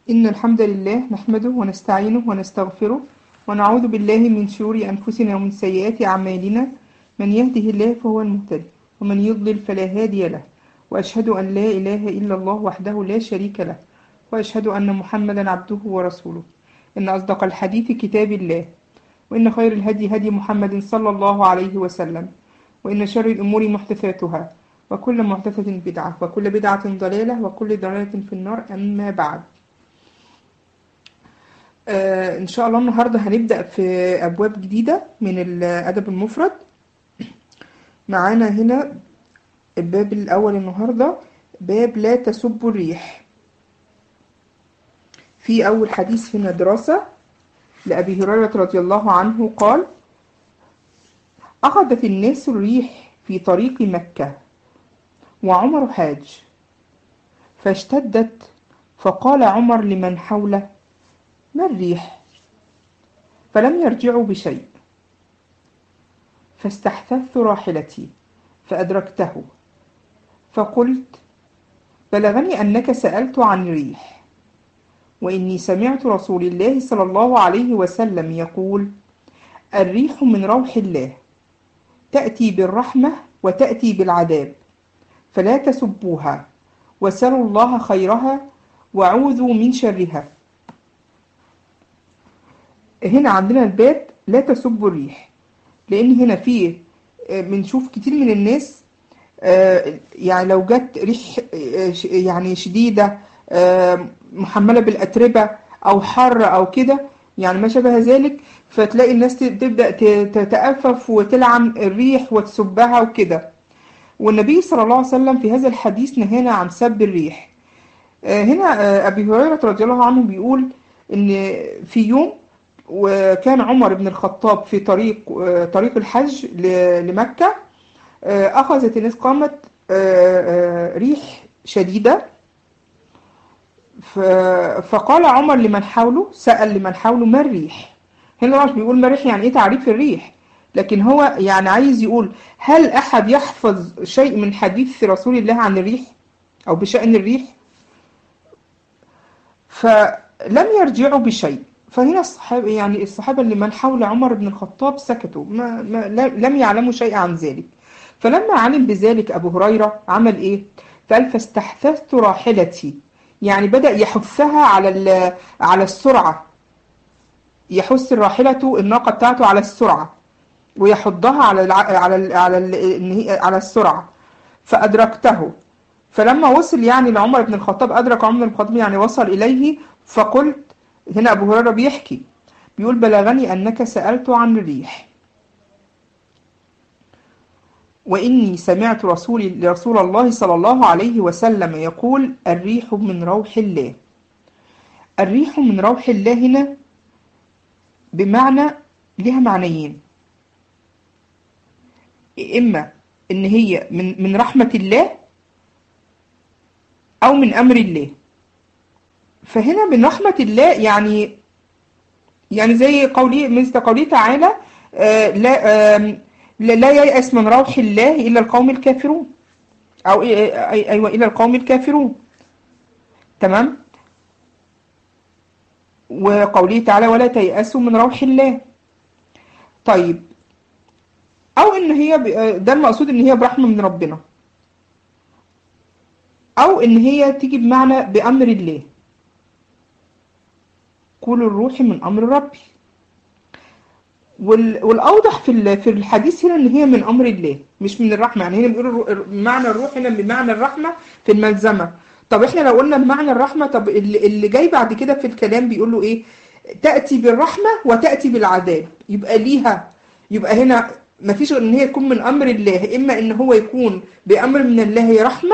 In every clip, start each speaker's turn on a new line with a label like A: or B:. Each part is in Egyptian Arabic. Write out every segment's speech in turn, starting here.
A: إن الحمد لله نحمده ونستعينه ونستغفره ونعوذ بالله من شرور أنفسنا ومن سيئات أعمالنا من يهده الله فهو المهتدي ومن يضلل فلا هادي له وأشهد أن لا إله إلا الله وحده لا شريك له وأشهد أن محمدا عبده ورسوله إن أصدق الحديث كتاب الله وإن خير الهدي هدي محمد صلى الله عليه وسلم وإن شر الأمور محدثاتها وكل محدثة بدعة وكل بدعة ضلالة وكل ضلالة في النار أما بعد آه إن شاء الله النهاردة هنبدأ في أبواب جديدة من الأدب المفرد معانا هنا الباب الأول النهاردة باب لا تسب الريح في أول حديث هنا دراسة لأبي هريرة رضي الله عنه قال أخذت الناس الريح في طريق مكة وعمر حاج فاشتدت فقال عمر لمن حوله ما الريح فلم يرجعوا بشيء فاستحثثت راحلتي فأدركته فقلت بلغني أنك سألت عن الريح وإني سمعت رسول الله صلى الله عليه وسلم يقول الريح من روح الله تأتي بالرحمة وتأتي بالعذاب فلا تسبوها وسلوا الله خيرها وعوذوا من شرها هنا عندنا الباب لا تسبوا الريح لأن هنا فيه بنشوف كتير من الناس يعني لو جت ريح يعني شديدة محملة بالأتربة أو حر أو كده يعني ما شابه ذلك فتلاقي الناس تبدأ تتأفف وتلعن الريح وتسبها وكده والنبي صلى الله عليه وسلم في هذا الحديث نهانا عن سب الريح هنا أبي هريرة رضي الله عنه بيقول إن في يوم وكان عمر بن الخطاب في طريق طريق الحج لمكة أخذت الناس قامت ريح شديدة فقال عمر لمن حوله سأل لمن حوله ما الريح هنا مش بيقول ما الريح يعني ايه تعريف الريح لكن هو يعني عايز يقول هل أحد يحفظ شيء من حديث رسول الله عن الريح أو بشأن الريح فلم يرجعوا بشيء فهنا الصحابة يعني الصحابة اللي من حول عمر بن الخطاب سكتوا ما ما لم يعلموا شيء عن ذلك فلما علم بذلك أبو هريرة عمل إيه؟ قال فاستحثثت راحلتي يعني بدأ يحثها على على السرعة يحث الراحلة الناقة بتاعته على السرعة ويحضها على ال على ال على ال على السرعة فأدركته فلما وصل يعني لعمر بن الخطاب أدرك عمر بن الخطاب يعني وصل إليه فقلت هنا أبو هريرة بيحكي بيقول بلغني أنك سألت عن الريح وإني سمعت رسول رسول الله صلى الله عليه وسلم يقول الريح من روح الله الريح من روح الله هنا بمعنى لها معنيين إما إن هي من من رحمة الله أو من أمر الله فهنا من رحمة الله يعني يعني زي قولي مثل قوله تعالى آه لا آه لا ييأس من روح الله إلا القوم الكافرون أو أيوة إلى القوم الكافرون تمام وقوله تعالى ولا تيأسوا من روح الله طيب أو إن هي ده المقصود إن هي برحمة من ربنا أو إن هي تيجي بمعنى بأمر الله كل الروح من أمر ربي والأوضح في في الحديث هنا إن هي من أمر الله مش من الرحمة يعني هنا بيقولوا معنى الروح هنا بمعنى الرحمة في الملزمة طب إحنا لو قلنا بمعنى الرحمة طب اللي جاي بعد كده في الكلام بيقول له إيه تأتي بالرحمة وتأتي بالعذاب يبقى ليها يبقى هنا ما فيش غير إن هي تكون من أمر الله إما إن هو يكون بأمر من الله رحمة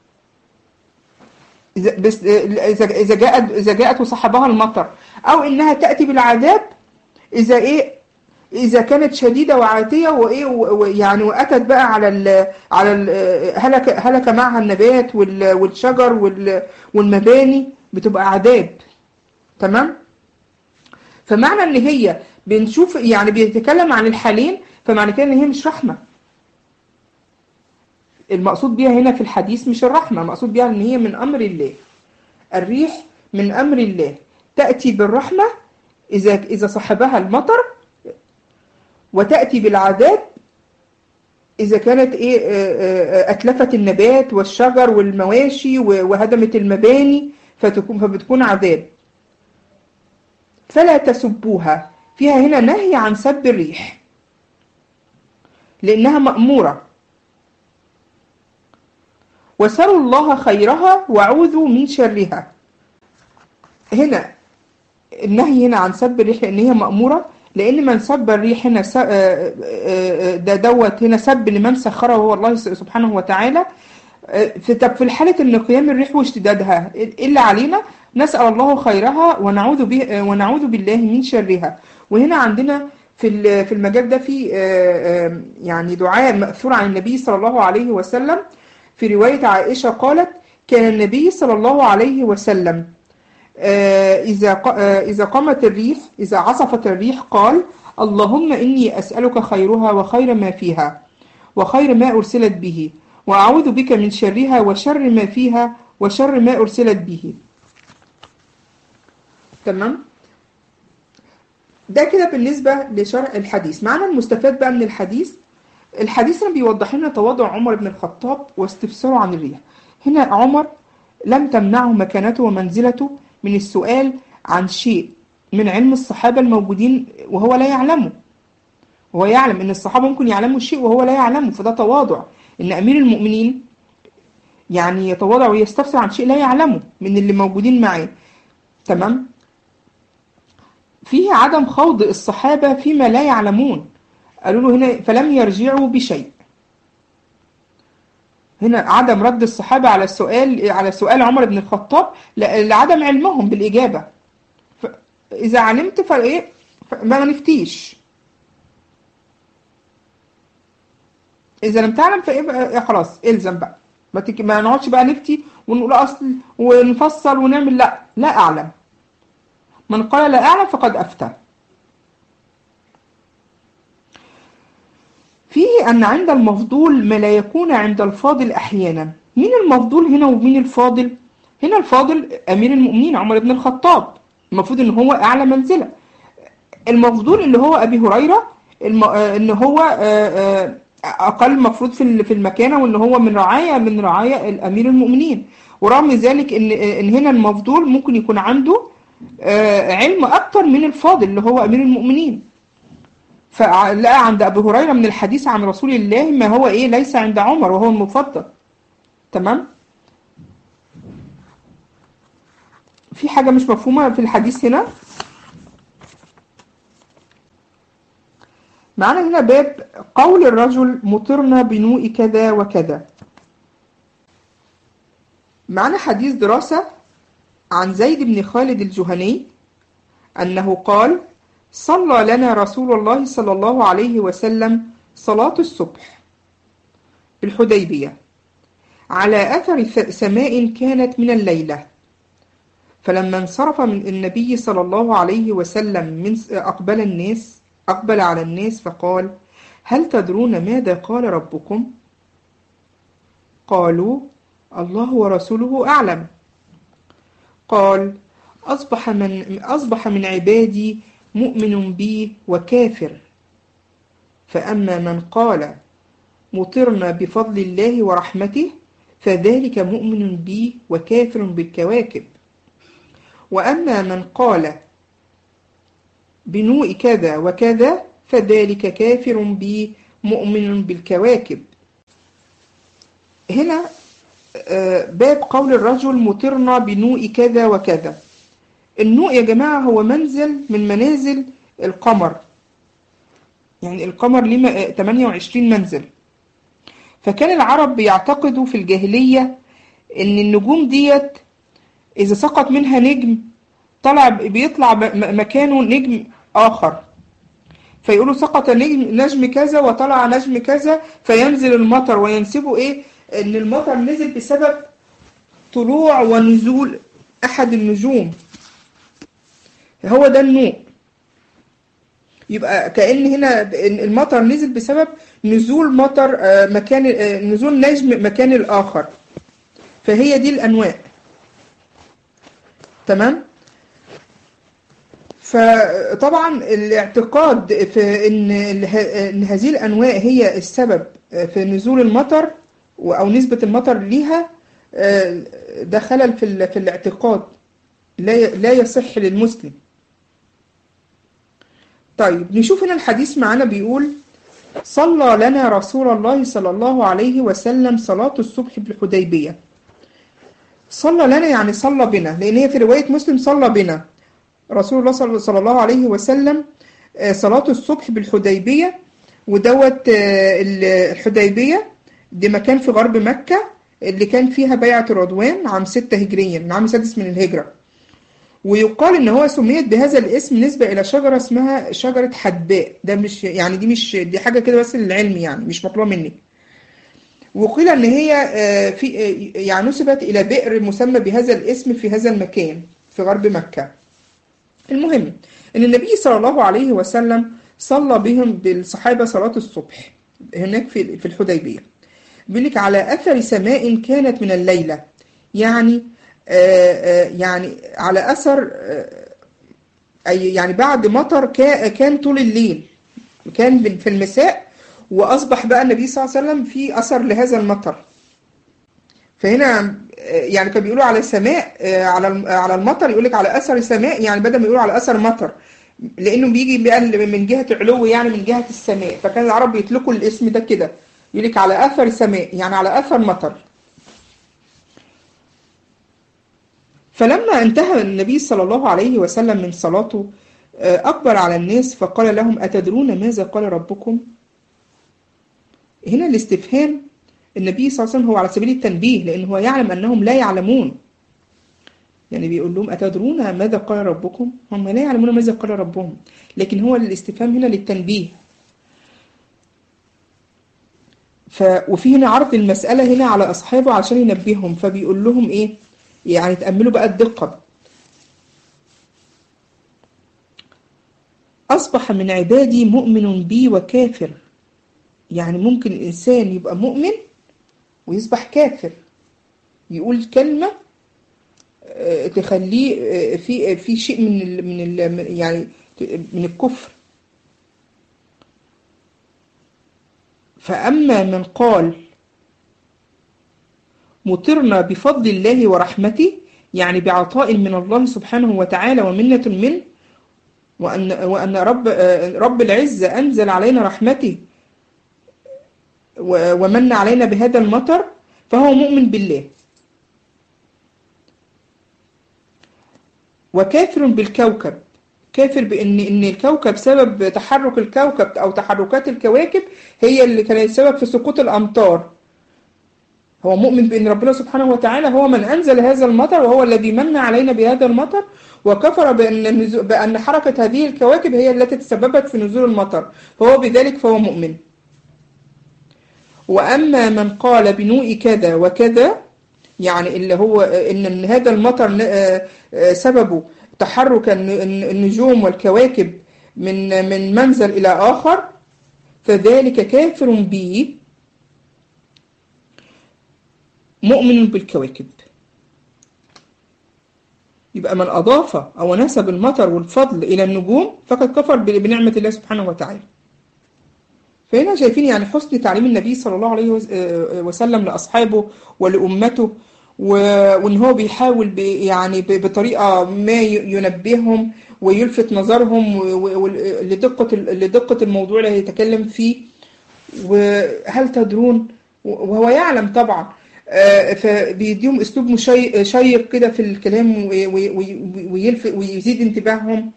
A: بس إذا جاءت إذا جاءت وصحبها المطر أو إنها تأتي بالعذاب إذا إيه إذا كانت شديدة وعاتية وإيه ويعني وأتت بقى على ال على ال هلك هلك معها النبات والشجر والمباني بتبقى عذاب تمام فمعنى إن هي بنشوف يعني بيتكلم عن الحالين فمعنى كده إن هي مش رحمة المقصود بيها هنا في الحديث مش الرحمة المقصود بيها إن هي من أمر الله الريح من أمر الله تأتي بالرحمة إذا إذا صحبها المطر وتأتي بالعذاب إذا كانت إيه أتلفت النبات والشجر والمواشي وهدمت المباني فتكون فبتكون عذاب فلا تسبوها فيها هنا نهي عن سب الريح لأنها مأمورة وسروا الله خيرها وعوذوا من شرها هنا النهي هنا عن سب الريح لأن هي مأمورة لأن من سب الريح هنا ده دوت هنا سب لمن سخره هو الله سبحانه وتعالى في طب في الحالة إن قيام الريح واشتدادها إلا علينا نسأل الله خيرها ونعوذ به ونعوذ بالله من شرها وهنا عندنا في في المجال ده في يعني دعاء مأثور عن النبي صلى الله عليه وسلم في رواية عائشة قالت كان النبي صلى الله عليه وسلم إذا إذا قامت الريح إذا عصفت الريح قال اللهم إني أسألك خيرها وخير ما فيها وخير ما أرسلت به وأعوذ بك من شرها وشر ما فيها وشر ما أرسلت به تمام ده كده بالنسبة لشرح الحديث معنا المستفاد بقى من الحديث الحديث هنا بيوضح لنا تواضع عمر بن الخطاب واستفساره عن الريح هنا عمر لم تمنعه مكانته ومنزلته من السؤال عن شيء من علم الصحابة الموجودين وهو لا يعلمه وهو يعلم ان الصحابة ممكن يعلموا شيء وهو لا يعلمه فده تواضع ان امير المؤمنين يعني يتواضع ويستفسر عن شيء لا يعلمه من اللي موجودين معاه تمام فيه عدم خوض الصحابة فيما لا يعلمون قالوا له هنا فلم يرجعوا بشيء هنا عدم رد الصحابة على السؤال على سؤال عمر بن الخطاب لعدم علمهم بالإجابة إذا علمت فإيه ما نفتيش إذا لم تعلم فإيه خلاص إلزم بقى ما, تك... ما نقعدش بقى نفتي ونقول أصل ونفصل ونعمل لا لا أعلم من قال لا أعلم فقد أفتى فيه أن عند المفضول ما لا يكون عند الفاضل أحيانا مين المفضول هنا ومين الفاضل هنا الفاضل أمير المؤمنين عمر بن الخطاب المفروض ان هو أعلى منزلة المفضول اللي هو أبي هريرة الم... ان هو أقل مفروض في في المكانة وان هو من رعاية من رعاية الأمير المؤمنين ورغم ذلك ان ان هنا المفضول ممكن يكون عنده علم أكتر من الفاضل اللي هو أمير المؤمنين فلقى عند أبي هريرة من الحديث عن رسول الله ما هو إيه ليس عند عمر وهو المفضل تمام في حاجة مش مفهومة في الحديث هنا معنا هنا باب قول الرجل مطرنا بنوء كذا وكذا معنا حديث دراسة عن زيد بن خالد الجهني أنه قال صلى لنا رسول الله صلى الله عليه وسلم صلاة الصبح بالحديبية على أثر سماء كانت من الليلة فلما انصرف من النبي صلى الله عليه وسلم من أقبل الناس أقبل على الناس فقال هل تدرون ماذا قال ربكم؟ قالوا الله ورسوله أعلم قال أصبح من, أصبح من عبادي مؤمن بي وكافر فأما من قال مطرنا بفضل الله ورحمته فذلك مؤمن بي وكافر بالكواكب وأما من قال بنوء كذا وكذا فذلك كافر بي مؤمن بالكواكب هنا باب قول الرجل مطرنا بنوء كذا وكذا النوء يا جماعة هو منزل من منازل القمر يعني القمر ليه 28 منزل فكان العرب بيعتقدوا في الجاهلية ان النجوم ديت اذا سقط منها نجم طلع بيطلع مكانه نجم اخر فيقولوا سقط نجم نجم كذا وطلع نجم كذا فينزل المطر وينسبوا ايه ان المطر نزل بسبب طلوع ونزول احد النجوم هو ده النوء يبقى كأن هنا المطر نزل بسبب نزول مطر مكان نزول نجم مكان الآخر فهي دي الأنواع تمام فطبعا الاعتقاد في ان ان هذه الانواع هي السبب في نزول المطر او نسبة المطر ليها ده خلل في في الاعتقاد لا لا يصح للمسلم طيب نشوف هنا الحديث معانا بيقول صلى لنا رسول الله صلى الله عليه وسلم صلاة الصبح بالحديبية صلى لنا يعني صلى بنا لأن هي في رواية مسلم صلى بنا رسول الله صلى الله عليه وسلم صلاة الصبح بالحديبية ودوت الحديبية دي مكان في غرب مكة اللي كان فيها بيعة الرضوان عام 6 هجريا من عام سادس من الهجرة ويقال ان هو سميت بهذا الاسم نسبة الى شجرة اسمها شجرة حدباء ده مش يعني دي مش دي حاجة كده بس للعلم يعني مش مطلوب مني وقيل ان هي في يعني نسبت الى بئر مسمى بهذا الاسم في هذا المكان في غرب مكة المهم ان النبي صلى الله عليه وسلم صلى بهم بالصحابة صلاة الصبح هناك في في الحديبية بيقول لك على اثر سماء كانت من الليلة يعني آآ آآ يعني على اثر اي يعني بعد مطر كان طول الليل كان في المساء واصبح بقى النبي صلى الله عليه وسلم في اثر لهذا المطر فهنا يعني كانوا بيقولوا على سماء على على المطر يقول لك على اثر سماء يعني بدل ما يقولوا على اثر مطر لانه بيجي بقى من جهه علو يعني من جهه السماء فكان العرب بيطلقوا الاسم ده كده يقول لك على اثر سماء يعني على اثر مطر فلما انتهى النبي صلى الله عليه وسلم من صلاته أقبل على الناس فقال لهم أتدرون ماذا قال ربكم هنا الاستفهام النبي صلى الله عليه وسلم هو على سبيل التنبيه لأن هو يعلم أنهم لا يعلمون يعني بيقول لهم أتدرون ماذا قال ربكم هم لا يعلمون ماذا قال ربهم لكن هو الاستفهام هنا للتنبيه ف... وفي هنا عرض المسألة هنا على أصحابه عشان ينبههم فبيقول لهم إيه يعني تأملوا بقى الدقة أصبح من عبادي مؤمن بي وكافر يعني ممكن الإنسان يبقى مؤمن ويصبح كافر يقول كلمة تخليه في في شيء من ال من ال يعني من الكفر فأما من قال مطرنا بفضل الله ورحمته يعني بعطاء من الله سبحانه وتعالى ومنة منه وأن, وأن رب, رب العزة أنزل علينا رحمته ومن علينا بهذا المطر فهو مؤمن بالله وكافر بالكوكب كافر بأن إن الكوكب سبب تحرك الكوكب أو تحركات الكواكب هي اللي كانت سبب في سقوط الأمطار هو مؤمن بأن ربنا سبحانه وتعالى هو من أنزل هذا المطر وهو الذي من علينا بهذا المطر وكفر بأن, بأن حركة هذه الكواكب هي التي تسببت في نزول المطر فهو بذلك فهو مؤمن وأما من قال بنوء كذا وكذا يعني اللي هو إن هذا المطر سببه تحرك النجوم والكواكب من من منزل إلى آخر فذلك كافر به مؤمن بالكواكب يبقى من أضاف أو نسب المطر والفضل إلى النجوم فقد كفر بنعمة الله سبحانه وتعالى فهنا شايفين يعني حسن تعليم النبي صلى الله عليه وسلم لأصحابه ولأمته وإن هو بيحاول يعني بطريقة ما ينبههم ويلفت نظرهم لدقة لدقة الموضوع اللي هيتكلم فيه وهل تدرون وهو يعلم طبعا فبيديهم اسلوب شيق كده في الكلام ويلفت ويزيد انتباههم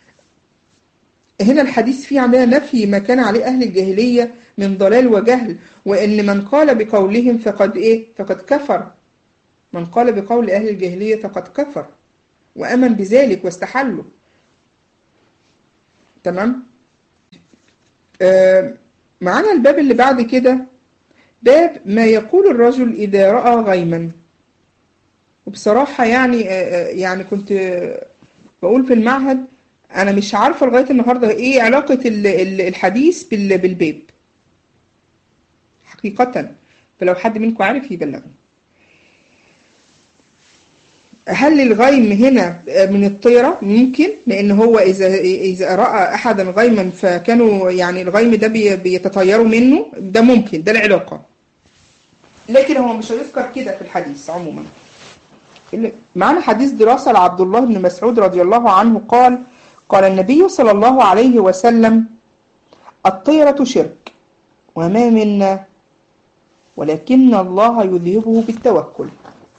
A: هنا الحديث فيه عندنا نفي ما كان عليه أهل الجاهلية من ضلال وجهل وإن من قال بقولهم فقد إيه فقد كفر من قال بقول أهل الجاهلية فقد كفر وأمن بذلك واستحله تمام آه معانا الباب اللي بعد كده باب ما يقول الرجل إذا رأى غيما وبصراحة يعني يعني كنت بقول في المعهد أنا مش عارفة لغاية النهاردة إيه علاقة الحديث بالباب حقيقة فلو حد منكم عارف يبلغني هل الغيم هنا من الطيرة ممكن لأن هو إذا إذا رأى أحدا غيما فكانوا يعني الغيم ده بي- بيتطيروا منه ده ممكن ده العلاقة لكن هو مش هيذكر كده في الحديث عموما اللي- معنا حديث دراسة لعبد الله بن مسعود رضي الله عنه قال قال النبي صلى الله عليه وسلم الطيرة شرك وما منا ولكن الله يذهبه بالتوكل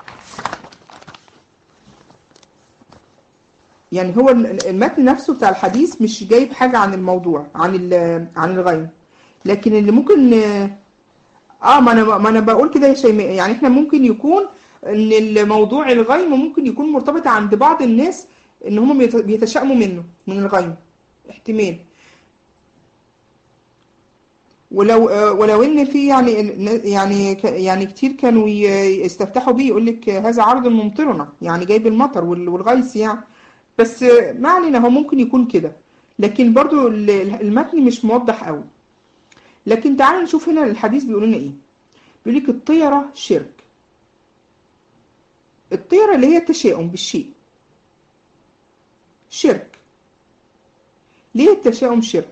A: يعني هو المتن نفسه بتاع الحديث مش جايب حاجة عن الموضوع عن ال- عن الغيم لكن اللي ممكن اه ما انا ما انا بقول كده يا شيماء يعني احنا ممكن يكون ان الموضوع الغيم ممكن يكون مرتبط عند بعض الناس ان هم بيت- بيتشائموا منه من الغيم احتمال ولو آه، ولو ان في يعني يعني ك- يعني كتير كانوا ي- يستفتحوا بيه يقول لك هذا عرض ممطرنا يعني جايب المطر وال- والغيث يعني بس آه، ما علينا هو ممكن يكون كده لكن برضو ال- المتن مش موضح قوي لكن تعالوا نشوف هنا الحديث بيقول لنا ايه بيقول لك الطيرة شرك الطيرة اللي هي التشاؤم بالشيء شرك ليه التشاؤم شرك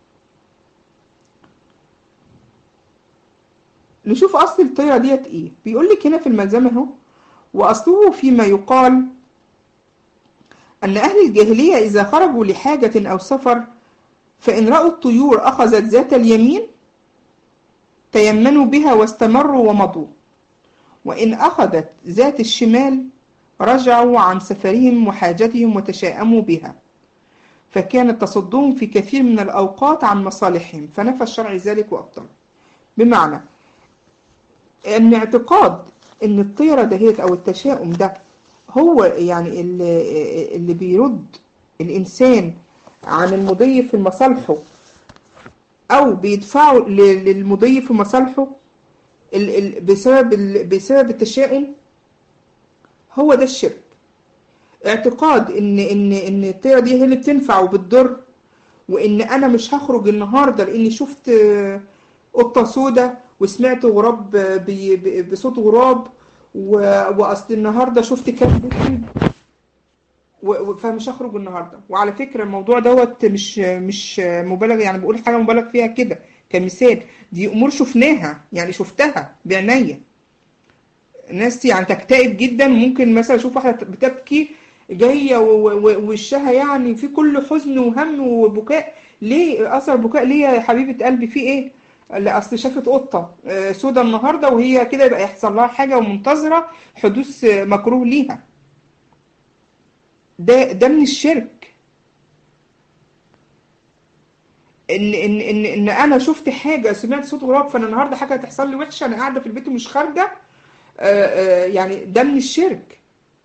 A: نشوف اصل الطيرة ديت ايه بيقول لك هنا في الملزمة اهو واصله فيما يقال ان اهل الجاهلية اذا خرجوا لحاجة او سفر فان رأوا الطيور اخذت ذات اليمين تيمنوا بها واستمروا ومضوا وإن أخذت ذات الشمال رجعوا عن سفرهم وحاجتهم وتشاءموا بها فكانت تصدهم في كثير من الأوقات عن مصالحهم فنفى الشرع ذلك وأبطل بمعنى أن اعتقاد أن الطيرة دهيت أو التشاؤم ده هو يعني اللي, اللي بيرد الإنسان عن المضي في مصالحه او بيدفعوا ل- للمضي في مصالحه ال- ال- بسبب ال- بسبب التشاؤم هو ده الشرك اعتقاد ان ان ان الطيره دي هي اللي بتنفع وبتضر وان انا مش هخرج النهارده لاني شفت آه، قطه سودا وسمعت غراب آه، بي- بي- بصوت غراب و- واصل النهارده شفت كلب اسود و- و- فمش هخرج النهارده وعلى فكره الموضوع دوت مش مش مبالغ يعني بقول حاجه مبالغ فيها كده كمثال دي امور شفناها يعني شفتها بعينيا ناس يعني تكتئب جدا ممكن مثلا اشوف واحده بتبكي جايه و- و- ووشها يعني في كل حزن وهم وبكاء ليه اثر بكاء ليه يا حبيبه قلبي في ايه لا اصل شافت قطه آه، سودا النهارده وهي كده يبقى يحصل لها حاجه ومنتظره حدوث آه، مكروه ليها ده ده من الشرك ان ان ان ان انا شفت حاجه سمعت صوت غراب فانا النهارده حاجه هتحصل لي وحشه انا قاعده في البيت ومش خارجه آه، آه، يعني ده من الشرك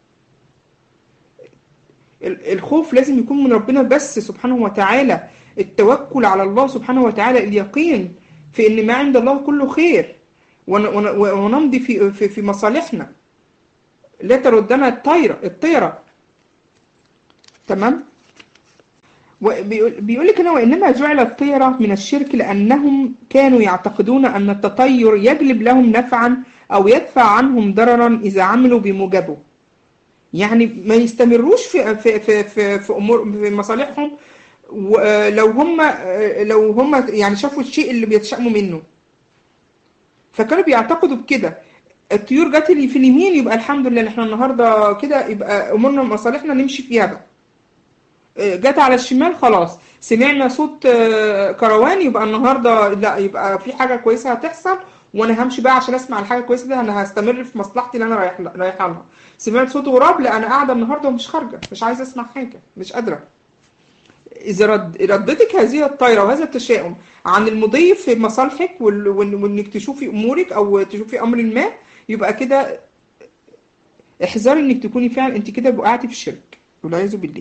A: ال- الخوف لازم يكون من ربنا بس سبحانه وتعالى التوكل على الله سبحانه وتعالى اليقين في ان ما عند الله كله خير ون- ون- ونمضي في في في مصالحنا لا تردنا الطيره الطيره تمام وبيقول بيقول لك هنا وإنما جعل الطيرة من الشرك لأنهم كانوا يعتقدون أن التطير يجلب لهم نفعا أو يدفع عنهم ضررا إذا عملوا بموجبه يعني ما يستمروش في في في في, في أمور في مصالحهم ولو هم لو هم يعني شافوا الشيء اللي بيتشائموا منه فكانوا بيعتقدوا بكده الطيور جت لي في اليمين يبقى الحمد لله احنا النهارده كده يبقى امورنا ومصالحنا نمشي فيها بقى جت على الشمال خلاص سمعنا صوت آه، كروان يبقى النهارده لا يبقى في حاجه كويسه هتحصل وانا همشي بقى عشان اسمع الحاجه الكويسه دي انا هستمر في مصلحتي اللي انا رايح رايحه لها سمعت صوت غراب لا انا قاعده النهارده ومش خارجه مش عايزه اسمع حاجه مش قادره اذا رد ردتك هذه الطايره وهذا التشاؤم عن المضي في مصالحك وال- وإن- وانك تشوفي امورك او تشوفي امر ما يبقى كده احذري انك تكوني فعلا انت كده وقعتي في الشرك والعياذ بالله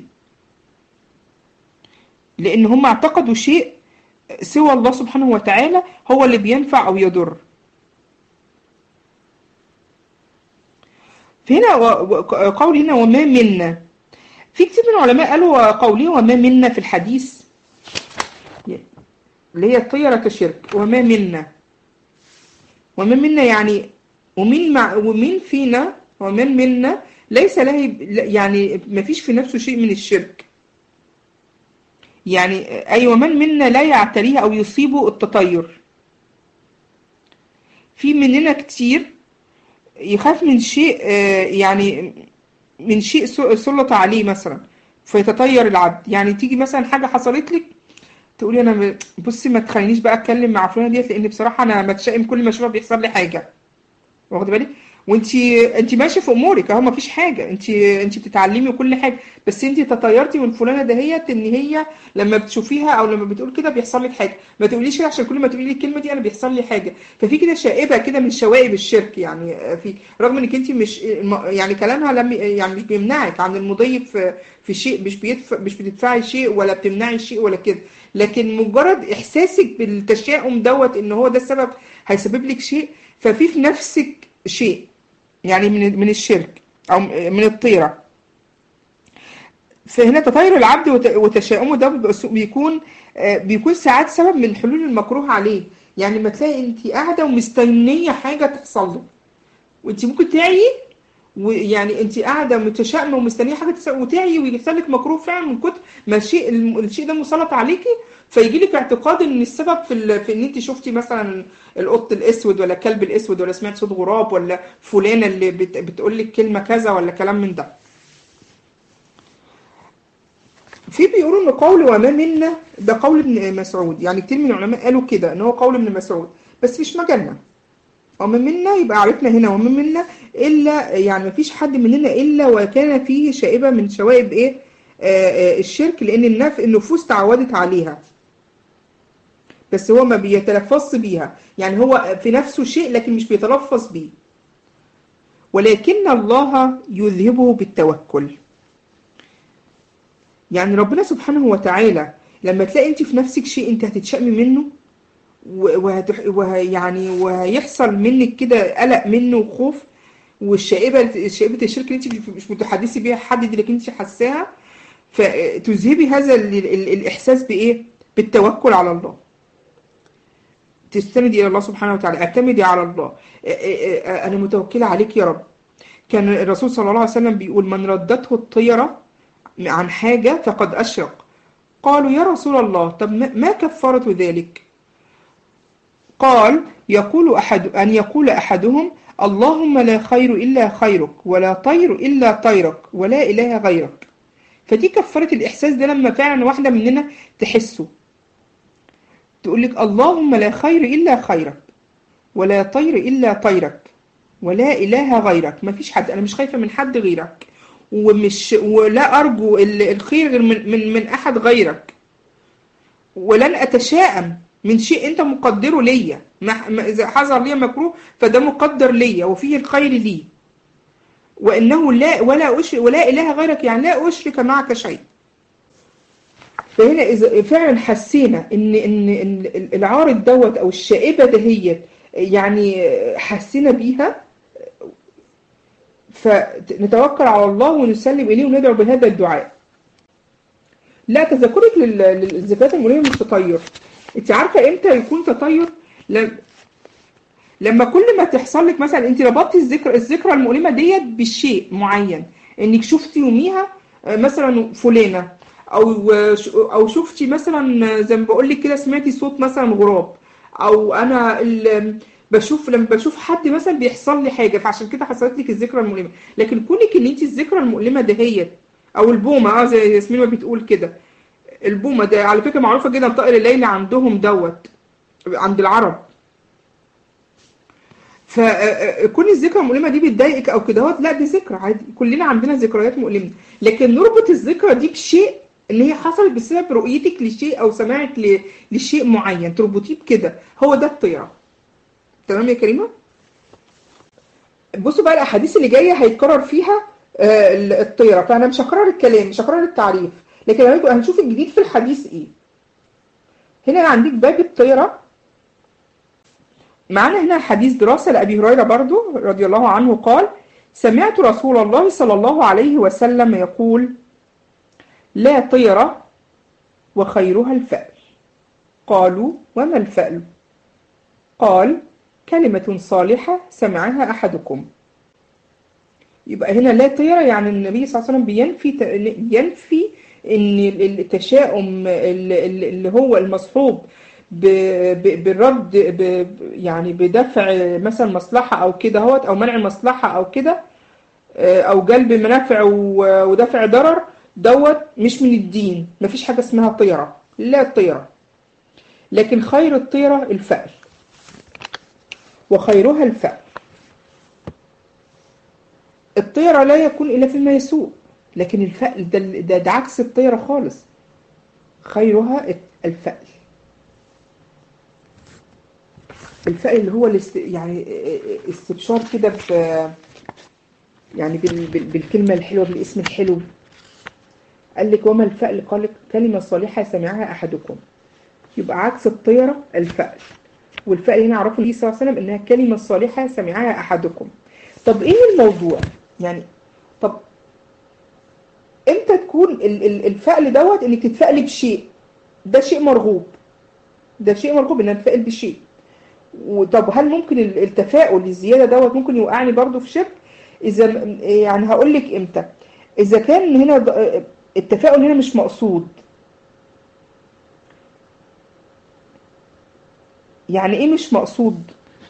A: لان هم اعتقدوا شيء سوى الله سبحانه وتعالى هو اللي بينفع او يضر فهنا و- و- قول هنا وما منا في كتير من العلماء قالوا قوله وما منا في الحديث اللي هي الطيرة الشرك وما منا وما منا يعني ومين مع ومين فينا ومن منا ليس له يعني ما فيش في نفسه شيء من الشرك يعني أي ومن منا لا يعتريه أو يصيبه التطير في مننا كتير يخاف من شيء يعني من شيء سلط عليه مثلا فيتطير العبد يعني تيجي مثلا حاجة حصلت لك تقولي انا بصي ما تخلينيش بقى اتكلم مع فلانه ديت لان بصراحه انا بتشائم كل ما اشوفها بيحصل لي حاجه واخده بالك وانت انت ماشيه في امورك اهو ما فيش حاجه انت انت بتتعلمي وكل حاجه بس انت تطيرتي من فلانه دهيت ان هي لما بتشوفيها او لما بتقول كده بيحصل لك حاجه ما تقوليش كده عشان كل ما تقولي لي الكلمه دي انا بيحصل لي حاجه ففي كده شائبه كده من شوائب الشرك يعني في رغم انك انت مش يعني كلامها لم يعني مش بيمنعك عن المضي في في شيء مش بيدفع مش بتدفعي شيء ولا بتمنعي شيء ولا كده لكن مجرد احساسك بالتشاؤم دوت ان هو ده السبب هيسبب لك شيء ففي في نفسك شيء يعني من من الشرك او من الطيره فهنا تطير العبد وتشاؤمه ده بيكون بيكون ساعات سبب من حلول المكروه عليه يعني ما تلاقي انت قاعده ومستنيه حاجه تحصل له وانت ممكن تعي ويعني انت قاعده متشائمه ومستنيه حاجه تحصل وتعي ويحصل لك مكروه فعلا من كتر ما الشيء الشيء ده مسلط عليكي فيجي لك اعتقاد ان السبب في, في ان انت شفتي مثلا القط الاسود ولا الكلب الاسود ولا سمعت صوت غراب ولا فلانه اللي بت بتقول لك كلمه كذا ولا كلام من ده في بيقولوا ان قول وما منا ده قول ابن مسعود يعني كتير من العلماء قالوا كده ان هو قول ابن مسعود بس مش مجالنا ومن منا يبقى عرفنا هنا ومن منا الا يعني ما فيش حد مننا الا وكان فيه شائبه من شوائب ايه آآ آآ الشرك لان النف النفوس تعودت عليها بس هو ما بيتلفظش بيها يعني هو في نفسه شيء لكن مش بيتلفظ بيه ولكن الله يذهبه بالتوكل يعني ربنا سبحانه وتعالى لما تلاقي انت في نفسك شيء انت هتتشائمي منه ويعني وهيحصل منك كده قلق منه وخوف والشائبه شائبه الشرك اللي انت مش متحدثي بيها حد دي لكن انت حاساها فتذهبي هذا الاحساس بايه بالتوكل على الله تستندي الى الله سبحانه وتعالى اعتمدي على الله انا متوكله عليك يا رب كان الرسول صلى الله عليه وسلم بيقول من ردته الطيره عن حاجه فقد اشرك قالوا يا رسول الله طب ما كفاره ذلك قال يقول أحد أن يقول أحدهم اللهم لا خير إلا خيرك ولا طير إلا طيرك ولا إله غيرك فدي كفارة الإحساس ده لما فعلا واحدة مننا تحسه تقول لك اللهم لا خير إلا خيرك ولا طير إلا طيرك ولا إله غيرك ما فيش حد أنا مش خايفة من حد غيرك ومش ولا أرجو الخير غير من, من, من أحد غيرك ولن أتشائم من شيء انت مقدره ليا اذا حصل لي مكروه فده مقدر ليا وفيه الخير لي وانه لا ولا أشرك ولا اله غيرك يعني لا اشرك معك شيء فهنا اذا فعلا حسينا ان ان ان العارض دوت او الشائبه دهيت يعني حسينا بيها فنتوكل على الله ونسلم اليه وندعو بهذا الدعاء لا تذكرك للذكريات المؤلمه مش تطير انت عارفه امتى يكون تطير لما كل ما تحصل لك مثلا انت ربطتي الذكرى الذكرى المؤلمه ديت بالشيء معين انك شفتي يوميها مثلا فلانه او او شفتي مثلا زي ما بقول لك كده سمعتي صوت مثلا غراب او انا بشوف لما بشوف حد مثلا بيحصل لي حاجه فعشان كده حصلت لك الذكرى المؤلمه لكن كونك ان انت الذكرى المؤلمه دهيت او البومه اه زي ياسمين ما بتقول كده البومه ده على فكره معروفه جدا طائر الليل عندهم دوت عند العرب فكون الذكرى المؤلمه دي بتضايقك او كده لا دي ذكرى عادي كلنا عندنا ذكريات مؤلمه لكن نربط الذكرى دي بشيء ان هي حصلت بسبب رؤيتك لشيء او سماعك لشيء معين تربطيه بكده هو ده الطيره تمام يا كريمه بصوا بقى الاحاديث اللي جايه هيتكرر فيها الطيره فانا مش هكرر الكلام مش هكرر التعريف لكن هنشوف الجديد في الحديث ايه هنا عندك باب الطيره معانا هنا حديث دراسة لأبي هريرة برضو رضي الله عنه قال سمعت رسول الله صلى الله عليه وسلم يقول لا طيرة وخيرها الفأل قالوا وما الفأل قال كلمة صالحة سمعها أحدكم يبقى هنا لا طيرة يعني النبي صلى الله عليه وسلم بينفي ينفي ان التشاؤم اللي هو المصحوب بالرد يعني بدفع مثلا مصلحة او كده هوت او منع مصلحة او كده او جلب منافع ودفع ضرر دوت مش من الدين مفيش حاجة اسمها طيرة لا طيرة لكن خير الطيرة الفأل وخيرها الفأل الطيرة لا يكون إلا فيما يسوء لكن الفأل ده, ده, ده عكس الطيرة خالص خيرها الفأل الفأل اللي هو الاست... يعني استبشار كده ب يعني بال... بال... بالكلمة الحلوة بالاسم الحلو قال لك وما الفأل قال لك كلمة صالحة سمعها أحدكم يبقى عكس الطيرة الفأل والفأل هنا عرفوا النبي صلى الله عليه وسلم إنها كلمة صالحة سمعها أحدكم طب إيه الموضوع يعني طب امتى تكون الفأل دوت انك تتفألي بشيء ده شيء مرغوب ده شيء مرغوب ان اتفائل بشيء وطب هل ممكن التفاؤل الزيادة دوت ممكن يوقعني برضو في شرك اذا يعني هقول لك امتى اذا كان هنا التفاؤل هنا مش مقصود يعني ايه مش مقصود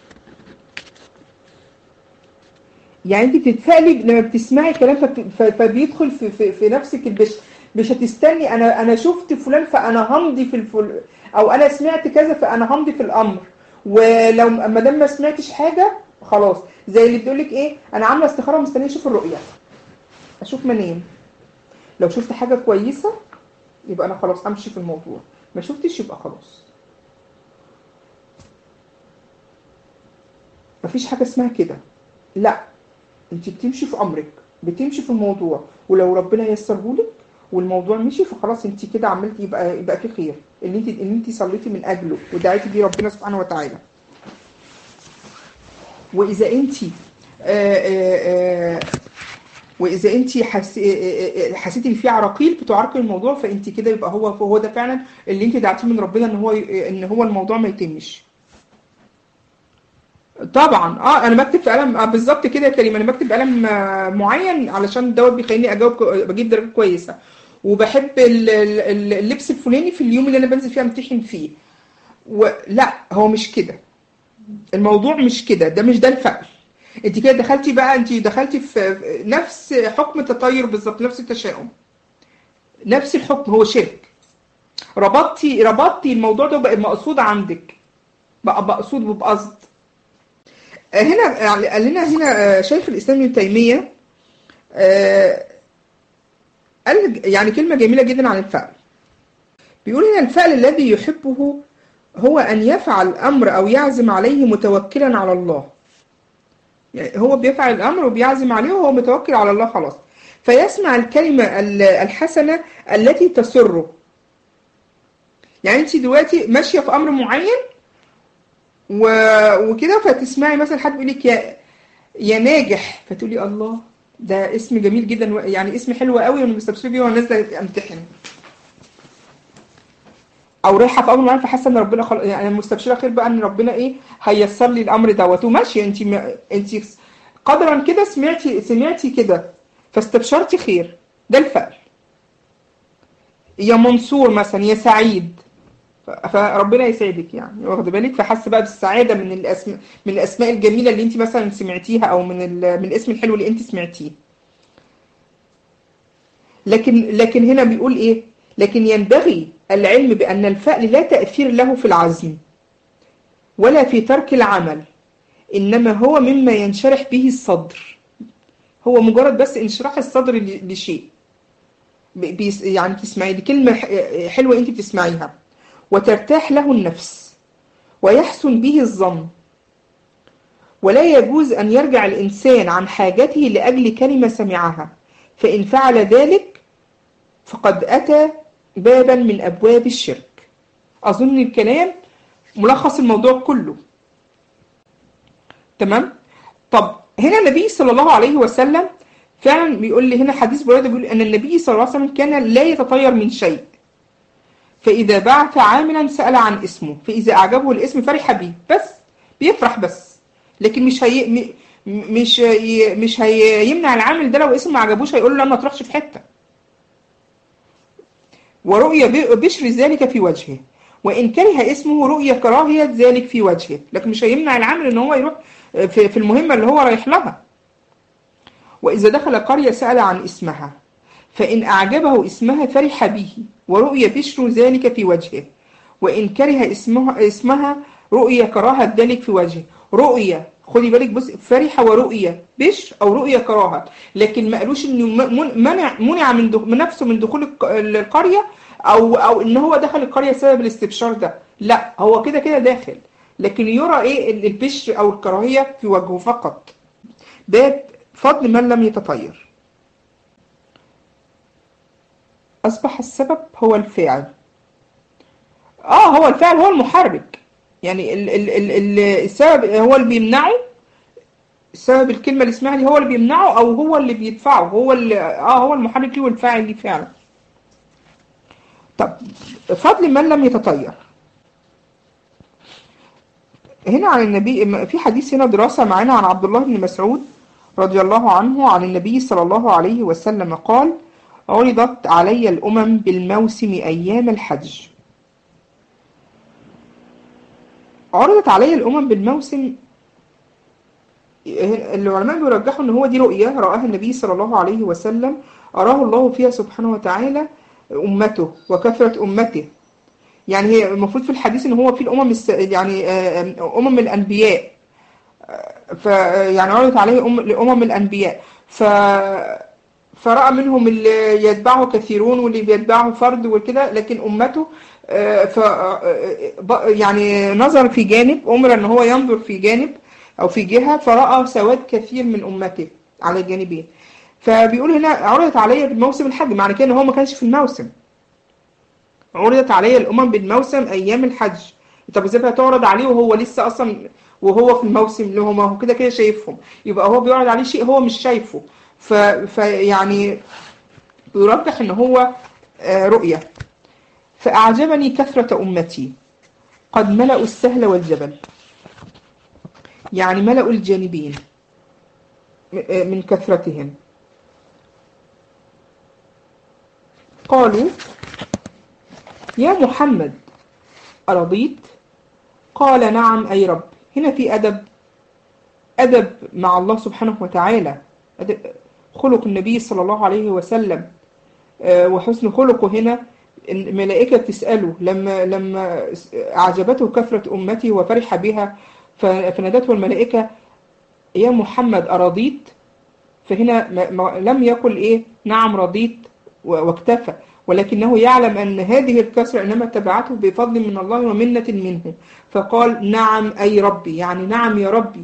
A: يعني انت بتتفائلي لما بتسمعي كلام فبيدخل في, في, في نفسك البش مش هتستني انا انا شفت فلان فانا همضي في الفل او انا سمعت كذا فانا همضي في الامر ولو ما دام ما سمعتش حاجه خلاص زي اللي بتقول لك ايه انا عامله استخاره مستنيه اشوف الرؤيه اشوف منين لو شفت حاجه كويسه يبقى انا خلاص امشي في الموضوع ما شفتش يبقى خلاص مفيش حاجه اسمها كده لا انت بتمشي في امرك بتمشي في الموضوع ولو ربنا يسره لك والموضوع مشي فخلاص انت كده عملتي يبقى يبقى في خير ان انت ان انت صليتي من اجله ودعيتي بيه ربنا سبحانه وتعالى واذا انت واذا انت حس... حسيتي ان في عراقيل بتعرقل الموضوع فانت كده يبقى هو هو ده فعلا اللي انت دعتيه من ربنا ان هو ان هو الموضوع ما يتمش طبعا اه انا بكتب في قلم آه بالظبط كده يا كريم انا بكتب قلم آه معين علشان دوت بيخليني اجاوب بجيب درجه كويسه وبحب اللبس الفلاني في اليوم اللي انا بنزل فيه امتحن فيه ولا هو مش كده الموضوع مش كده ده مش ده الفقر انت كده دخلتي بقى انت دخلتي في نفس حكم التطير بالظبط نفس التشاؤم نفس الحكم هو شرك ربطتي ربطتي الموضوع ده بقى مقصود عندك بقى مقصود وبقصد هنا قال لنا هنا شيخ الاسلام ابن تيميه قال يعني كلمه جميله جدا عن الفعل بيقول هنا الفعل الذي يحبه هو ان يفعل امر او يعزم عليه متوكلا على الله يعني هو بيفعل الامر وبيعزم عليه وهو متوكل على الله خلاص فيسمع الكلمه الحسنه التي تسره يعني انت دلوقتي ماشيه في امر معين و... وكده فتسمعي مثلا حد بيقول لك يا يا ناجح فتقولي الله ده اسم جميل جدا و... يعني اسم حلو قوي وانا مستبشره بيه وانا نازله امتحن او رايحه في امر معين فحاسه ان ربنا خل... يعني مستبشره خير بقى ان ربنا ايه هيسر لي الامر دوت وماشيه انت م... انت قدرا كده سمعتي سمعتي كده فاستبشرتي خير ده الفقر يا منصور مثلا يا سعيد فربنا يسعدك يعني واخد بالك فحس بقى بالسعاده من الاسماء من الاسماء الجميله اللي انت مثلا سمعتيها او من من الاسم الحلو اللي انت سمعتيه لكن لكن هنا بيقول ايه لكن ينبغي العلم بان الفأل لا تأثير له في العزم ولا في ترك العمل انما هو مما ينشرح به الصدر هو مجرد بس انشراح الصدر لشيء يعني تسمعي دي كلمه حلوه انت بتسمعيها وترتاح له النفس ويحسن به الظن ولا يجوز أن يرجع الإنسان عن حاجته لأجل كلمة سمعها فإن فعل ذلك فقد أتى بابا من أبواب الشرك أظن الكلام ملخص الموضوع كله تمام طب هنا النبي صلى الله عليه وسلم فعلا بيقول لي هنا حديث بريدة بيقول أن النبي صلى الله عليه وسلم كان لا يتطير من شيء فإذا بعث عاملا سأل عن اسمه فإذا أعجبه الاسم فرح به بس بيفرح بس لكن مش هي م- مش ي- مش هيمنع العامل ده لو اسم ما عجبوش هيقول له لا ما تروحش في حته ورؤية ب- بشر ذلك في وجهه وإن كره اسمه رؤية كراهية ذلك في وجهه لكن مش هيمنع العامل إن هو يروح في في المهمة اللي هو رايح لها وإذا دخل قرية سأل عن اسمها فإن أعجبه اسمها فرح به ورؤية بشر ذلك في وجهه وإن كره اسمها اسمها رؤية كراهة ذلك في وجهه رؤية خدي بالك بص فرح ورؤية بشر أو رؤية كراهة لكن ما قالوش إنه م- منع منع من دخ- من نفسه من دخول الق- القرية أو أو إن هو دخل القرية بسبب الاستبشار ده لا هو كده كده داخل لكن يرى إيه ال- البشر أو الكراهية في وجهه فقط باب فضل من لم يتطير أصبح السبب هو الفاعل اه هو الفعل هو المحرك يعني ال ال ال ال السبب هو اللي بيمنعه سبب الكلمة اللي اسمها دي هو اللي بيمنعه او هو اللي بيدفعه هو اللي اه هو المحرك ليه والفاعل ليه فعلا طب فضل من لم يتطير هنا عن النبي في حديث هنا دراسة معانا عن عبد الله بن مسعود رضي الله عنه عن النبي صلى الله عليه وسلم قال عرضت علي الأمم بالموسم أيام الحج عرضت علي الأمم بالموسم العلماء بيرجحوا ان هو دي رؤية رآها النبي صلى الله عليه وسلم أراه الله فيها سبحانه وتعالى أمته وكثرة أمته يعني هي المفروض في الحديث ان هو في الأمم الس... يعني آه، أمم الأنبياء ف يعني عرضت عليه أم... لأمم الأنبياء ف فرأى منهم اللي يتبعه كثيرون واللي بيتبعه فرد وكده لكن أمته آه، ف آه، ب- يعني نظر في جانب أمر ان هو ينظر في جانب أو في جهة فرأى سواد كثير من أمته على الجانبين فبيقول هنا عرضت علي بالموسم الحج معنى كده ان هو ما كانش في الموسم عرضت علي الأمم بالموسم أيام الحج طب ازاي هتعرض عليه وهو لسه أصلا وهو في الموسم اللي هو ما هو كده كده شايفهم يبقى هو بيعرض عليه شيء هو مش شايفه ف... فيعني بيرجح ان هو آه، رؤية فأعجبني كثرة أمتي قد ملأوا السهل والجبل يعني ملأوا الجانبين م- آه، من كثرتهم قالوا يا محمد أرضيت قال نعم أي رب هنا في أدب أدب مع الله سبحانه وتعالى أدب خلق النبي صلى الله عليه وسلم آه، وحسن خلقه هنا الملائكة بتسأله لما لما أعجبته كثرة أمتي وفرح بها ف- فنادته الملائكة يا محمد أرضيت فهنا ما ما لم يقل إيه نعم رضيت و- واكتفى ولكنه يعلم أن هذه الكسرة إنما تبعته بفضل من الله ومنة منه فقال نعم أي ربي يعني نعم يا ربي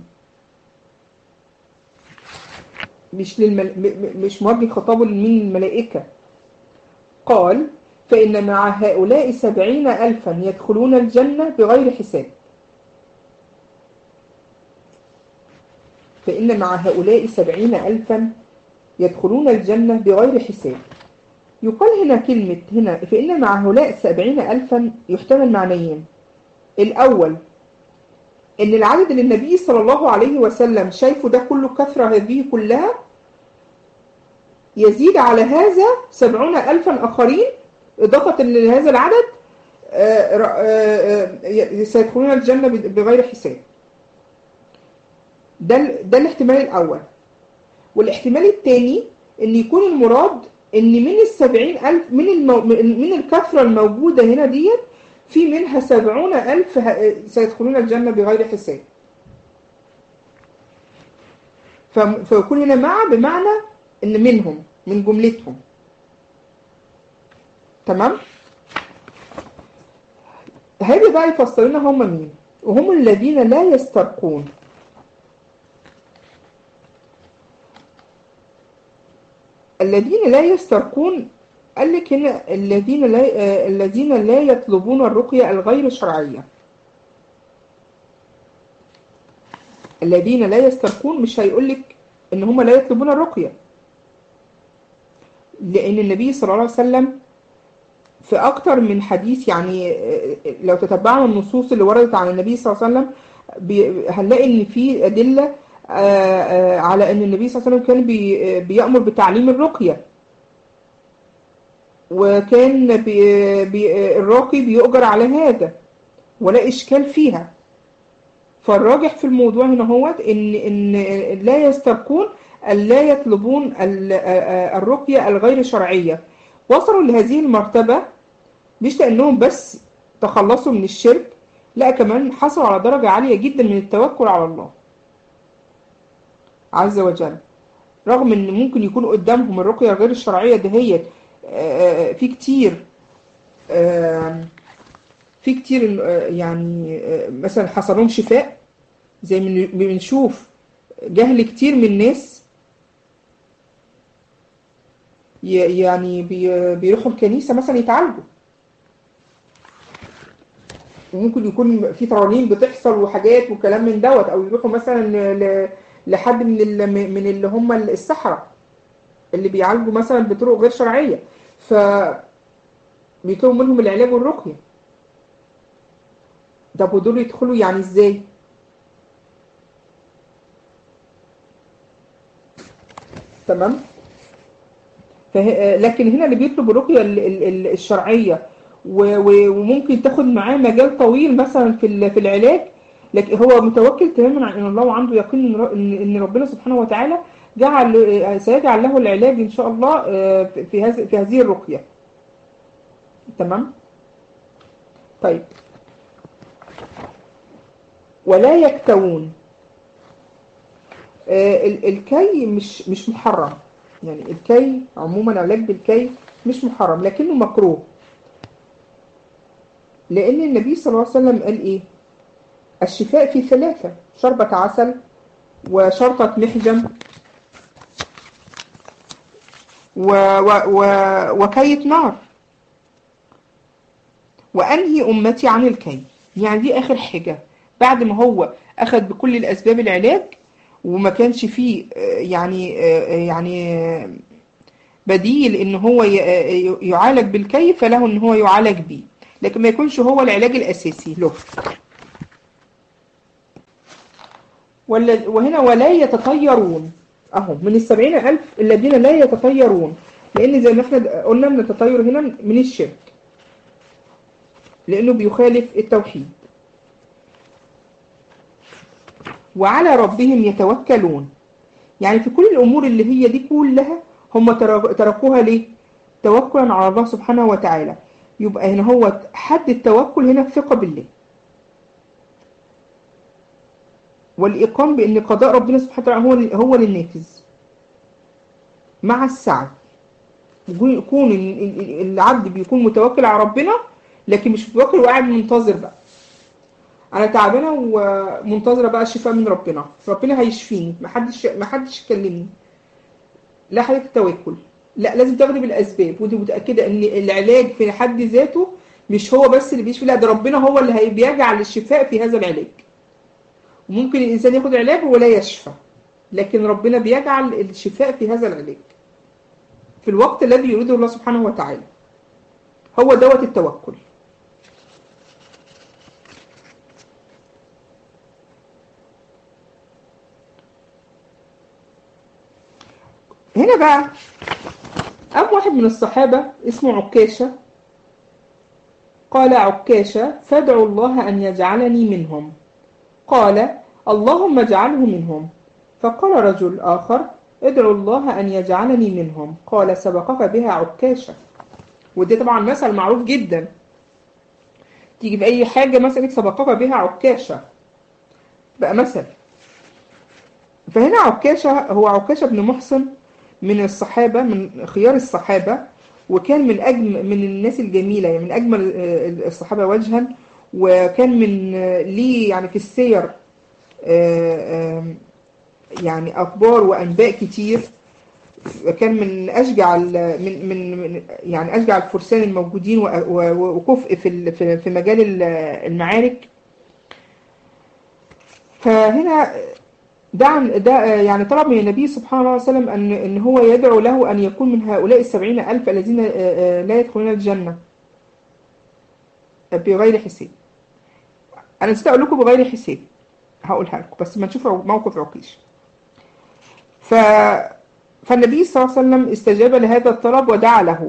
A: مش للمل... م- م- مش موجه خطابه من الملائكة قال فإن مع هؤلاء سبعين ألفا يدخلون الجنة بغير حساب فإن مع هؤلاء سبعين ألفا يدخلون الجنة بغير حساب يقال هنا كلمة هنا فإن مع هؤلاء سبعين ألفا يحتمل معنيين الأول إن العدد اللي النبي صلى الله عليه وسلم شايفه ده كله كثرة هذه كلها يزيد على هذا سبعون ألفا آخرين إضافة لهذا العدد آه، ر- آه، آه، سيدخلون الجنة بغير حساب ده ال- ده الاحتمال الأول والاحتمال الثاني ان يكون المراد ان من السبعين ألف من, المو من من الكثرة الموجودة هنا ديت في منها سبعون ألف ه- سيدخلون الجنة بغير حساب ف- فيكون هنا مع بمعنى ان منهم من جملتهم تمام هذا بقى يفسر لنا هم مين وهم الذين لا يسترقون الذين لا يسترقون قال لك هنا الذين لا آه، الذين لا يطلبون الرقية الغير شرعية الذين لا يسترقون مش هيقول لك ان هم لا يطلبون الرقية لان النبي صلى الله عليه وسلم في اكتر من حديث يعني آه، لو تتبعنا النصوص اللي وردت عن النبي صلى الله عليه وسلم بي- هنلاقي ان في ادله على أن النبي صلى الله عليه وسلم كان بي بيأمر بتعليم الرقية وكان بي بي الراقي بيؤجر على هذا ولا إشكال فيها فالراجح في الموضوع هنا هو إن, إن لا يستبقون ألا يطلبون الرقية الغير شرعية وصلوا لهذه المرتبة مش لأنهم بس تخلصوا من الشرك لا كمان حصلوا على درجة عالية جدا من التوكل على الله عز وجل رغم ان ممكن يكون قدامهم الرقية الغير الشرعية دهيت في كتير في كتير يعني مثلا حصل لهم شفاء زي ما بنشوف جهل كتير من الناس يعني بيروحوا الكنيسة مثلا يتعالجوا وممكن يكون في ترانيم بتحصل وحاجات وكلام من دوت او يروحوا مثلا لحد من من اللي هم السحرة اللي بيعالجوا مثلا بطرق غير شرعية ف بيطلبوا منهم العلاج والرقية طب ودول يدخلوا يعني ازاي تمام فه... لكن هنا اللي بيطلب الرقية الشرعية وممكن تاخد معاه مجال طويل مثلا في في العلاج لكن هو متوكل تماما على ان الله عنده يقين ان ربنا سبحانه وتعالى جعل سيجعل له العلاج ان شاء الله في هذه في هذه الرقيه تمام طيب ولا يكتوون الكي مش مش محرم يعني الكي عموما العلاج بالكي مش محرم لكنه مكروه لأن النبي صلى الله عليه وسلم قال إيه الشفاء في ثلاثة شربة عسل وشرطة محجم و و و وكية نار وأنهي أمتي عن الكي يعني دي آخر حاجة بعد ما هو أخذ بكل الأسباب العلاج وما كانش فيه يعني يعني بديل ان هو يعالج بالكي فله ان هو يعالج بيه لكن ما يكونش هو العلاج الأساسي له وهنا ولا يتطيرون أهو من السبعين ألف الذين لا يتطيرون لأن زي ما احنا قلنا من التطير هنا من الشرك لأنه بيخالف التوحيد وعلى ربهم يتوكلون يعني في كل الأمور اللي هي دي كلها هم تركوها ليه توكلا على الله سبحانه وتعالى يبقى هنا هو حد التوكل هنا الثقة بالله والإقام بأن قضاء ربنا سبحانه وتعالى هو هو للنافذ مع السعي يكون العبد بيكون متوكل على ربنا لكن مش متوكل وقاعد منتظر بقى انا تعبانه ومنتظره بقى الشفاء من ربنا ربنا هيشفيني محدش محدش يكلمني لا حاجه التوكل لا لازم تاخدي بالاسباب وانت متاكده ان العلاج في حد ذاته مش هو بس اللي بيشفي لا ده ربنا هو اللي بيجعل الشفاء في هذا العلاج وممكن الانسان ياخد علاج ولا يشفى لكن ربنا بيجعل الشفاء في هذا العلاج في الوقت الذي يريده الله سبحانه وتعالى هو دوت التوكل هنا بقى قام واحد من الصحابة اسمه عكاشة قال عكاشة فادعوا الله أن يجعلني منهم قال اللهم اجعله منهم فقال رجل آخر ادعوا الله أن يجعلني منهم قال سبقك بها عكاشة ودي طبعا مثل معروف جدا تيجي في أي حاجة مثلا سبقك بها عكاشة بقى مثل فهنا عكاشة هو عكاشة بن محسن من الصحابة من خيار الصحابة وكان من أجمل من الناس الجميلة يعني من أجمل الصحابة وجها وكان من ليه يعني في السير يعني أخبار وأنباء كتير كان من أشجع من من يعني أشجع الفرسان الموجودين وكفء في في مجال المعارك فهنا ده ده يعني طلب من النبي سبحانه وتعالى أن إن هو يدعو له أن يكون من هؤلاء السبعين ألف الذين لا يدخلون الجنة بغير حساب أنا نسيت أقول لكم بغير حساب هقولها لكم بس ما نشوف موقف عكيش ف... فالنبي صلى الله عليه وسلم استجاب لهذا الطلب ودعا له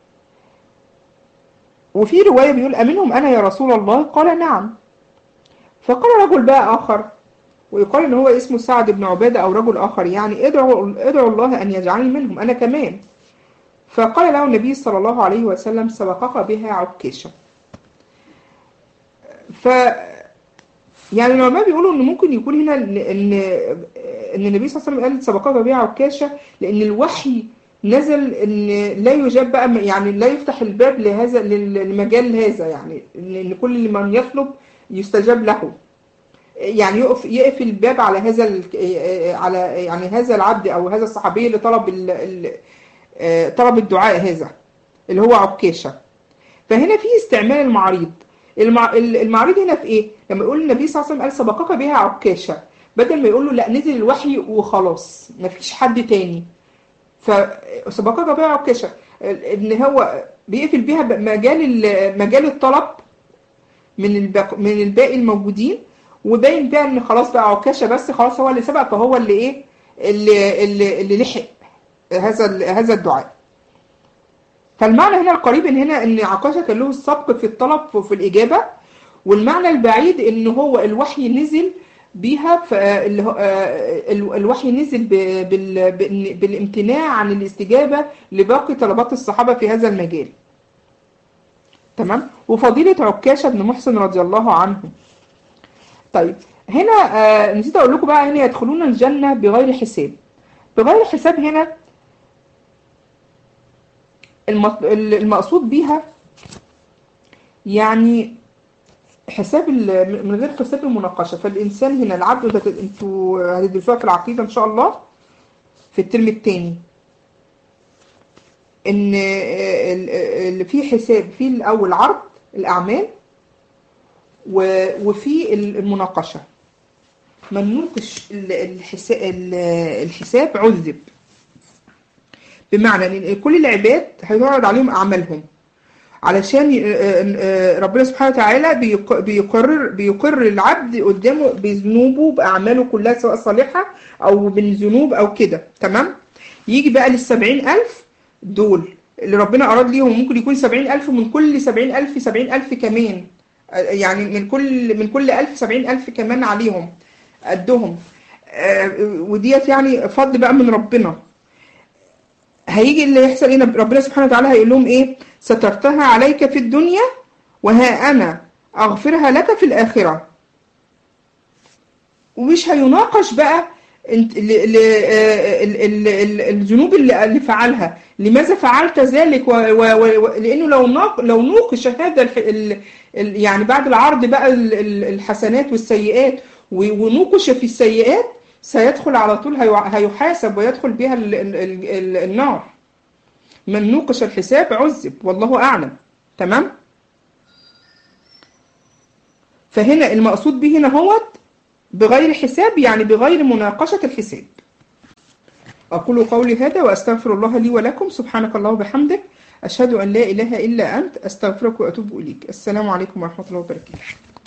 A: وفي رواية بيقول أمنهم أنا يا رسول الله قال نعم فقال رجل بقى آخر ويقال إن هو اسمه سعد بن عبادة أو رجل آخر يعني ادعوا, ادعوا الله أن يجعلني منهم أنا كمان فقال له النبي صلى الله عليه وسلم سبقك بها عكاشة ف يعني العلماء بيقولوا ان ممكن يكون هنا ان ان ان النبي صلى الله عليه وسلم قال سبقك بها عكاشه لان الوحي نزل ان لا يجاب بقى يعني لا يفتح الباب لهذا للمجال هذا يعني ان كل من يطلب يستجاب له يعني يقف يقفل الباب على هذا على يعني هذا العبد او هذا الصحابي اللي طلب طلب الدعاء هذا اللي هو عكاشه فهنا في استعمال المعاريض المعارض هنا في ايه لما يقول النبي صلى الله عليه وسلم قال سبقك بها عكاشه بدل ما يقول له لا نزل الوحي وخلاص مفيش حد تاني فسبقك بها عكاشه ان هو بيقفل بيها مجال مجال الطلب من الباقي من الباقي الموجودين وباين بقى ان خلاص بقى عكاشه بس خلاص هو اللي سبق فهو اللي ايه اللي اللي, اللي لحق هذا هذا الدعاء فالمعنى هنا القريب ان هنا ان عكاشة كان له السبق في الطلب وفي الإجابة والمعنى البعيد ان هو الوحي نزل بيها الوحي نزل بالامتناع عن الاستجابة لباقي طلبات الصحابة في هذا المجال تمام وفضيلة عكاشة بن محسن رضي الله عنه طيب هنا نسيت اقول لكم بقى هنا يدخلون الجنة بغير حساب بغير حساب هنا المقصود بيها يعني حساب من غير حساب المناقشه فالانسان هنا العبد انتوا هتدرسوها في العقيده ان شاء الله في الترم الثاني ان اللي في حساب في الاول عرض الاعمال وفي المناقشه من نوقش الحساب عذب بمعنى ان كل العباد هيعرض عليهم اعمالهم علشان ربنا سبحانه وتعالى بيقرر بيقر العبد قدامه بذنوبه باعماله كلها سواء صالحه او من ذنوب او كده تمام يجي بقى للسبعين الف دول اللي ربنا اراد ليهم ممكن يكون سبعين الف من كل سبعين الف سبعين الف كمان يعني من كل من كل الف سبعين الف كمان عليهم قدهم وديت يعني فضل بقى من ربنا هيجي اللي يحصل ايه ربنا سبحانه وتعالى هيقول لهم ايه سترتها عليك في الدنيا وها انا اغفرها لك في الاخره ومش هيناقش بقى الذنوب اللي فعلها لماذا فعلت ذلك لانه لو لو نوقش هذا يعني بعد العرض بقى الحسنات والسيئات ونوقش في السيئات سيدخل على طول هيحاسب ويدخل بها النار من نوقش الحساب عذب والله أعلم تمام فهنا المقصود به هنا هو بغير حساب يعني بغير مناقشة الحساب أقول قولي هذا وأستغفر الله لي ولكم سبحانك الله وبحمدك أشهد أن لا إله إلا أنت أستغفرك وأتوب إليك السلام عليكم ورحمة الله وبركاته